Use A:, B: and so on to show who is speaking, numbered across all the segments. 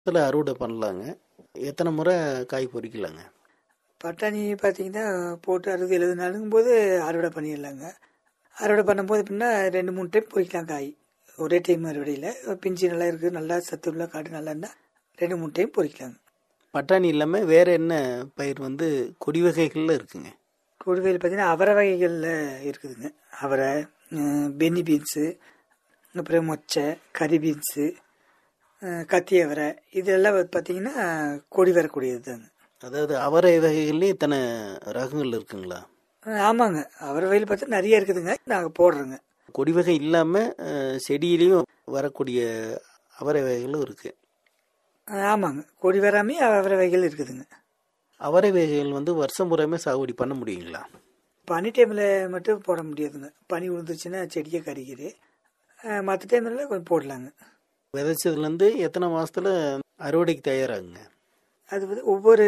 A: இதில் அறுவடை பண்ணலாங்க எத்தனை முறை காய் பொறிக்கலாங்க
B: பட்டாணி பார்த்தீங்கன்னா போட்டு அறுபது எழுபது நாளுங்கும் போது அறுவடை பண்ணிடலாங்க அறுவடை பண்ணும்போது எப்படின்னா ரெண்டு மூணு டைம் பொறிக்கலாம் காய் ஒரே டைம் அறுவடையில் பிஞ்சு நல்லா இருக்குது நல்லா சத்துள்ள காடு நல்லா இருந்தால் ரெண்டு மூணு டைம் பொறிக்கலாங்க
A: பட்டாணி இல்லாமல் வேற என்ன பயிர் வந்து கொடி வகைகளில் இருக்குங்க
B: கொடுவையில் பார்த்தீங்கன்னா அவரை வகைகளில் இருக்குதுங்க அவரை அஹ், பென்னி பீன்ஸு அப்புறம் மொச்சை கறி பீன்ஸு அஹ், கத்தி அவரை இதெல்லாம் வந்து பார்த்தீங்கன்னா கொடி வரக்கூடியது தாங்க
A: அதாவது அவரை வகைகள்லேயே இத்தனை ரகங்கள் இருக்குங்களா
B: அஹ், ஆமாங்க அவரை வகையில் பார்த்தா நிறைய இருக்குதுங்க நாங்கள் போடுறோங்க
A: கொடி வகை இல்லாமல் செடியிலையும் வரக்கூடிய அவரை வகைகளும் இருக்குது
B: அஹ், ஆமாங்க கொடி வராமே அவரை வகைகள் இருக்குதுங்க
A: அவரை வகைகள் வந்து வருஷம் பூராமே சாகுபடி பண்ண முடியுங்களா
B: பனி டைமில் மட்டும் போட முடியாதுங்க பனி விழுந்துச்சுன்னா செடியை கறிக்குது மற்ற டைம்ல கொஞ்சம் போடலாங்க
A: விதைச்சதுலேருந்து எத்தனை மாசத்துல அறுவடைக்கு தயாராகுங்க
B: அது வந்து ஒவ்வொரு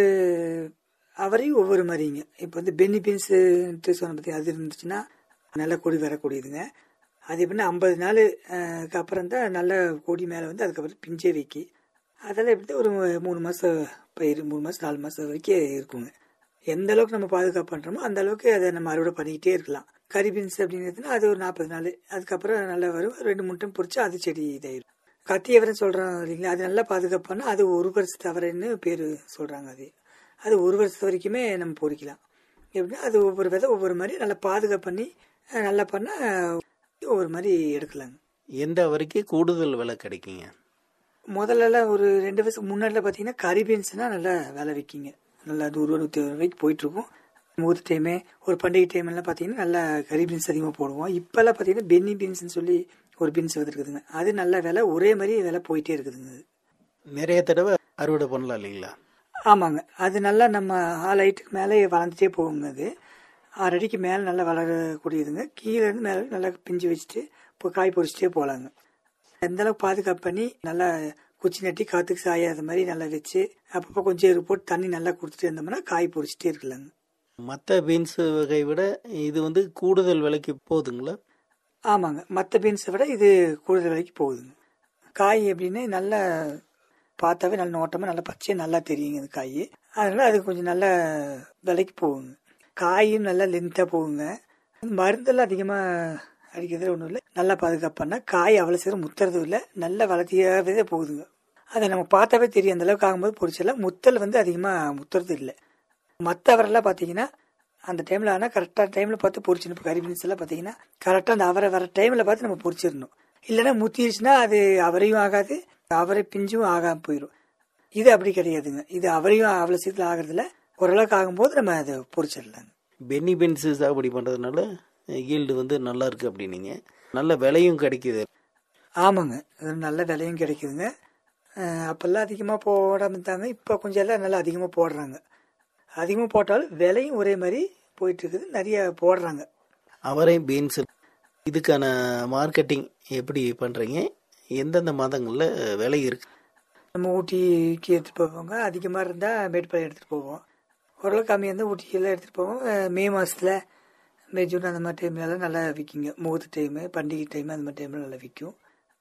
B: அவரையும் ஒவ்வொரு மாதிரிங்க இப்போ வந்து பென்னி பீன்ஸுன்ட்டு சொன்ன பற்றி அது இருந்துச்சுன்னா நல்ல கொடி வரக்கூடியதுங்க அது எப்படின்னா ஐம்பது நாளுக்கு அப்புறம் தான் நல்ல கொடி மேலே வந்து அதுக்கப்புறம் பிஞ்சே வைக்கி அதெல்லாம் எப்படி ஒரு மூணு மாதம் பயிர் மூணு மாதம் நாலு மாதம் வரைக்கும் இருக்குங்க எந்த அளவுக்கு நம்ம பாதுகாப்பு பண்ணுறோமோ அந்த அளவுக்கு அதை நம்ம அறுவடை பண்ணிக்கிட்டே இருக்கலாம் கறி பீன்ஸ் அப்படிங்கிறதுனா அது ஒரு நாற்பது நாள் அதுக்கப்புறம் நல்லா வரும் ரெண்டு மூணு டைம் பொறிச்சு அது செடி இதாயிரும் கத்தியவரன்னு சொல்கிறோம் இல்லைங்களா அது நல்லா பாதுகாப்பு பண்ணால் அது ஒரு வருஷத்து அவரைன்னு பேர் சொல்கிறாங்க அது அது ஒரு வருஷத்து வரைக்குமே நம்ம பொறிக்கலாம் எப்படின்னா அது ஒவ்வொரு விதை ஒவ்வொரு மாதிரி நல்லா பாதுகாப்பு பண்ணி அஹ், நல்லா பண்ணால் ஒவ்வொரு மாதிரி எடுக்கலாங்க
A: எந்த அவரைக்கு கூடுதல் விலை கிடைக்குங்க
B: முதல்லலாம் ஒரு ரெண்டு வருஷம் முன்னாடிலாம் பார்த்தீங்கன்னா கறி பீன்ஸ்னால் நல்லா விலை விற்கிங்க நல்லா நூறு ரூபா நூற்றி ரூபாய்க்கு போயிட்டுருக்கும் முகூர்த்த டைமு ஒரு பண்டிகை டைம் எல்லாம் பார்த்தீங்கன்னா நல்லா கறி பீன்ஸ் அதிகமாக போடுவோம் இப்போல்லாம் பார்த்தீங்கன்னா பென்னி பீன்ஸ்னு சொல்லி ஒரு பீன்ஸ் வந்துருக்குதுங்க அது நல்ல விலை ஒரே மாதிரி விலை போயிட்டே இருக்குதுங்க அது
A: நிறைய தடவை அறுவடை பண்ணலாம் இல்லைங்களா
B: ஆமாங்க அது நல்லா நம்ம ஆள் ஹைட்டுக்கு மேலே வளர்ந்துட்டே போகுங்க அது ஆறு அடிக்கு மேலே நல்லா வளரக்கூடியதுங்க கீழே இருந்து மேலே நல்லா பிஞ்சு வச்சுட்டு இப்போ காய் பொறிச்சிட்டே போகலாங்க எந்த அளவுக்கு பாதுகாப்பு பண்ணி நல்லா குச்சி நட்டி காற்றுக்கு சாயாத மாதிரி நல்லா வச்சு அப்பப்போ கொஞ்சம் எரு போட்டு தண்ணி நல்லா கொடுத்துட்டு இருந்தோம்னா காய் பொறிச்சிட்டே இருக்கலாங்க
A: மற்ற பீன்ஸ் வகை விட இது வந்து கூடுதல் விலைக்கு போகுதுங்களா
B: ஆமாங்க மற்ற பீன்ஸை விட இது கூடுதல் விலைக்கு போகுதுங்க காய் எப்படின்னா நல்லா பார்த்தாவே நல்ல நோட்டமாக நல்லா பச்சையாக நல்லா தெரியுங்க இந்த காய் அதனால அது கொஞ்சம் நல்ல விலைக்கு போகுங்க காயும் நல்லா லென்த்தாக போகுங்க மருந்தெல்லாம் அதிகமாக அடிக்கிறதுல ஒன்றும் இல்லை நல்லா பாதுகாப்பு பண்ணால் காய் அவ்வளோ சீக்கிரம் முத்துறதும் இல்லை நல்ல வளர்த்தியாகவே தான் போகுதுங்க அதை நம்ம பார்த்தாவே தெரியும் அந்த அளவுக்கு ஆகும்போது பொறிச்சல முத்தல் வந்து அதிகமாக முத்துறது இல்லை மற்றவரெல்லாம் பார்த்தீங்கன்னா அந்த டைமில் ஆனால் கரெக்டான டைமில் பார்த்து பொரிச்சிடணும் இப்போ கறி பீன்ஸ் எல்லாம் பார்த்தீங்கன்னா கரெக்டாக அந்த அவரை வர டைமில் பார்த்து நம்ம பொரிச்சிடணும் இல்லைன்னா முத்திருச்சுன்னா அது அவரையும் ஆகாது அவரை பிஞ்சும் ஆகாமல் போயிடும் இது அப்படி கிடையாதுங்க இது அவரையும் அவ்வளோ சீக்கிரம் ஆகிறதுல ஓரளவுக்கு ஆகும்போது நம்ம அதை பொரிச்சிடலாங்க
A: பென்னி பீன்ஸ் சாகுபடி பண்ணுறதுனால ஈல்டு வந்து நல்லா இருக்கு அப்படின்னீங்க நல்ல விலையும் கிடைக்குது
B: ஆமாங்க இது நல்ல விலையும் கிடைக்குதுங்க அஹ் அப்பெல்லாம் அதிகமாக போடாமல் இருந்தாங்க இப்போ கொஞ்சம் எல்லாம் நல்லா அதிகமாக போடுறாங்க அதிகமாக போட்டாலும் விலையும் ஒரே மாதிரி போயிட்டு இருக்குது நிறைய போடுறாங்க
A: அவரை பீன்ஸ் இதுக்கான மார்க்கெட்டிங் எப்படி பண்ணுறீங்க எந்தெந்த மாதங்களில் விலை இருக்கு
B: நம்ம ஊட்டிக்கு எடுத்துகிட்டு போவாங்க அதிகமாக இருந்தால் மேட்டுப்பாளையம் எடுத்துகிட்டு போவோம் ஓரளவுக்கு கம்மியாக இருந்தால் ஊட்டிக்கெல்லாம் எடுத்துகிட்டு போவோம் அஹ் மே மாதத்தில் மே ஜூன் அந்த மாதிரி டைம்லலாம் நல்லா விற்கிங்க முகூர்த்த டைமு பண்டிகை டைம் அந்த மாதிரி டைமில் நல்லா விற்கும்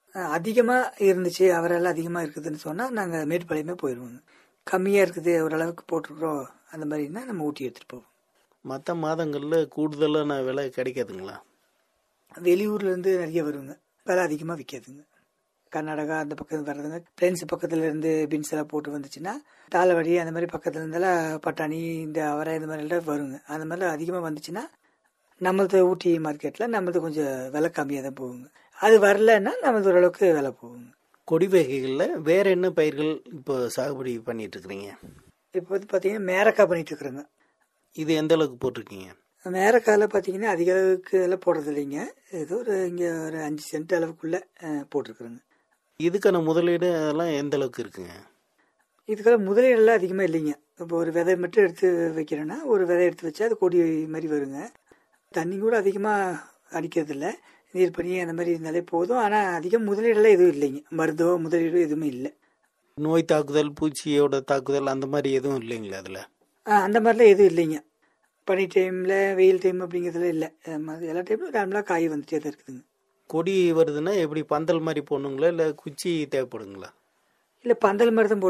B: அதிகமாக இருந்துச்சு அவரெல்லாம் அதிகமாக இருக்குதுன்னு சொன்னால் நாங்கள் மேட்டுப்பாளையமே போயிடுவோங்க கம்மியாக இருக்குது ஓரளவுக்கு போட்டிருக்கிறோம் அந்த மாதிரின்னா நம்ம ஊட்டி எடுத்துகிட்டு போவோம்
A: மற்ற மாதங்களில் கூடுதலான விலை கிடைக்காதுங்களா
B: வெளியூர்லேருந்து நிறைய வருங்க விலை அதிகமாக விற்காதுங்க கர்நாடகா அந்த பக்கம் வர்றதுங்க பிரெண்ட்ஸ் பக்கத்துல இருந்து பீன்ஸ் எல்லாம் போட்டு வந்துச்சுன்னா தாளவாடி அந்த மாதிரி பக்கத்துல இருந்தெல்லாம் பட்டாணி இந்த அவரை இந்த மாதிரி எல்லாம் வருங்க அந்த மாதிரிலாம் அதிகமாக வந்துச்சுன்னா நம்மளது ஊட்டி மார்க்கெட்டில் நம்மளது கொஞ்சம் விலை கம்மியாக தான் போகுங்க அது வரலன்னா நம்மளது ஓரளவுக்கு விலை போகுங்க
A: கொடி வகைகளில் வேற என்ன பயிர்கள் இப்போ சாகுபடி பண்ணிட்டு இருக்கிறீங்க
B: இப்போ வந்து பார்த்தீங்கன்னா மேரக்காய் பண்ணிட்டு இருக்கிறோங்க
A: இது எந்த அளவுக்கு போட்டிருக்கீங்க
B: மேரக்காயில் பார்த்தீங்கன்னா அதிக அளவுக்கு எல்லாம் போடுறது இல்லைங்க ஏதோ ஒரு இங்கே ஒரு அஞ்சு சென்ட் அளவுக்குள்ளே போட்டிருக்குறோங்க
A: இதுக்கான முதலீடு அதெல்லாம் எந்த அளவுக்கு இருக்குங்க
B: இதுக்கெல்லாம் முதலீடெல்லாம் அதிகமாக இல்லைங்க இப்போ ஒரு விதை மட்டும் எடுத்து வைக்கிறேன்னா ஒரு விதை எடுத்து வச்சா அது கொடி மாதிரி வருங்க தண்ணி கூட அதிகமாக அடிக்கிறது இல்லை நீர் பனி அந்த மாதிரி இருந்தாலே போதும் ஆனால் அதிகம் முதலீடெல்லாம் எதுவும் இல்லைங்க மருந்தோ முதலீடோ எதுவுமே இல்லை
A: நோய் தாக்குதல் பூச்சியோட தாக்குதல் அந்த மாதிரி எதுவும் இல்லைங்களா அதில்
B: ஆ, அந்த மாதிரிலாம் எதுவும் இல்லைங்க பனி டைமில் வெயில் டைம் அப்படிங்கிறதுல இல்லை எல்லா டைம்லும் நார்மலாக காய் வந்துட்டே தான் இருக்குதுங்க
A: கொடி வருதுன்னா எப்படி பந்தல் மாதிரி போடணுங்களா இல்லை குச்சி தேவைப்படுங்களா
B: இல்லை பந்தல் மாதிரி தான்